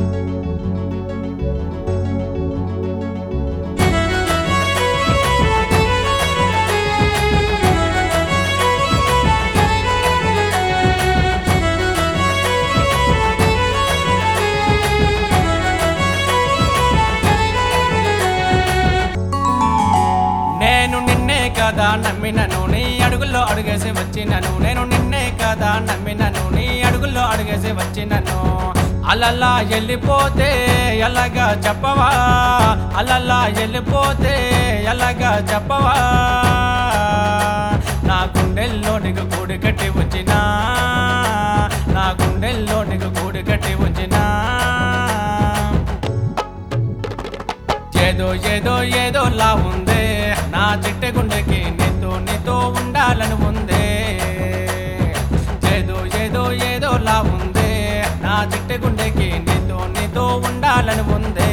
నేను నిన్నే కదా నమ్మినను నీ అడుగుల్లో అడుగేసి వచ్చినను నేను నిన్నే కదా నమ్మినను నీ అడుగుల్లో అడుగేసి వచ్చినను అలలా వెళ్ళిపోతే ఎలాగా చెప్పవా అలలా వెళ్ళిపోతే ఎలాగా చెప్పవా నా గుండెల్లో నీకు గూడు కట్టి వచ్చినా నా గుండెల్లో నీకు గూడు కట్టి వచ్చినా ఏదో ఏదో ఏదోలా ఉందే నా చిట్టె గుండెకి నీతో నీతో ఉండాలని ఉందే ఏదో ఏదో ఏదోలా ఉందే నా చిట్టె గుండెకి నీతో నీతో ఉండాలని ఉందే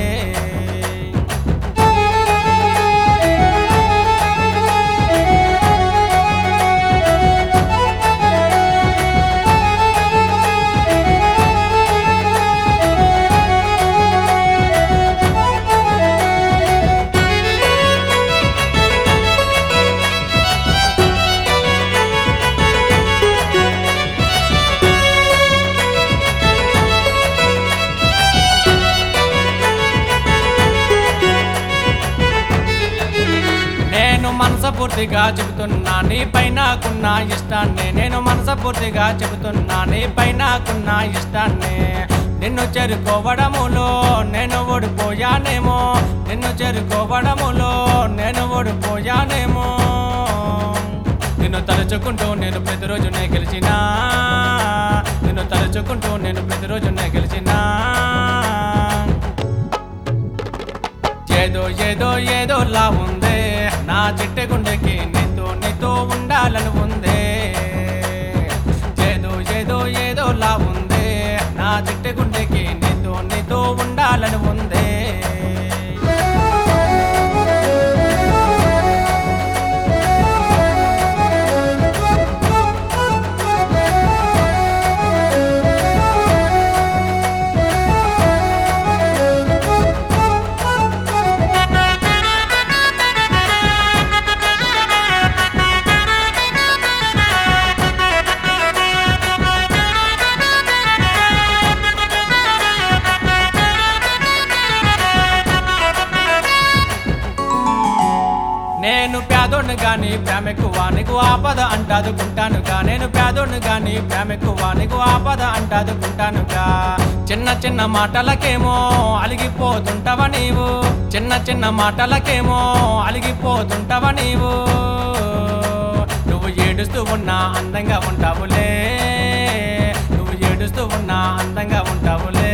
నేను మనసపూర్తిగా చెబుతున్నా నీ పైనకున్న ఇష్టాన్ని నేను మనసపూర్తిగా చెబుతున్నా నీ పైనకున్న ఇష్టాన్ని నిన్ను చేరుకోవడములో నేను ఓడిపోయానేమో నిన్ను చేరుకోవడములో నేను ఓడిపోయానేమో నిన్ను తలుచుకుంటూ నేను ప్రతిరోజునే గెలిచినా నిన్ను తలుచుకుంటూ నేను ప్రతిరోజునే గెలిచినా ఏదో ఏదో ఏదోలా ఉందే నా చిట్టె గుండెకి నీతో నీతో ఉండాలని ఉందే ఏదో ఏదో ఏదోలా ఉందే నా చిట్టె గుండెకి నీతో నీతో ఉండాలని ఉందే నేను పేదోడిని గాని ప్రేమెక్కువ నీకు ఆపద అంటాదుకుంటానుగా నేను పేదోడిని గాని ప్రేమెక్కువ నీకు ఆపద అంటాదుకుంటానుగా చిన్న చిన్న మాటలకేమో అలిగిపోతుంటావా నీవు చిన్న చిన్న మాటలకేమో అలిగిపోతుంటావా నీవు నువ్వు ఏడుస్తూ ఉన్నా అందంగా ఉంటావులే నువ్వు ఏడుస్తూ ఉన్నా అందంగా ఉంటావులే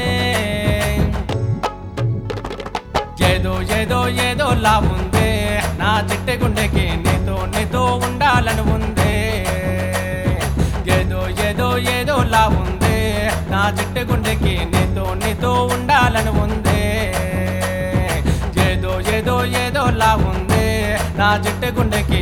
ఏదో ఏదో ఏదోలా ఉందే నా చిట్టె గుండెకి నీతో నీతో ఉండాలని ఉందే ఏదో ఏదో ఏదోలా ఉందే నా చిట్టె గుండెకి నీతో నీతో ఉండాలని ఉందే ఏదో ఏదో ఏదోలా ఉందే నా చిట్టె గుండెకి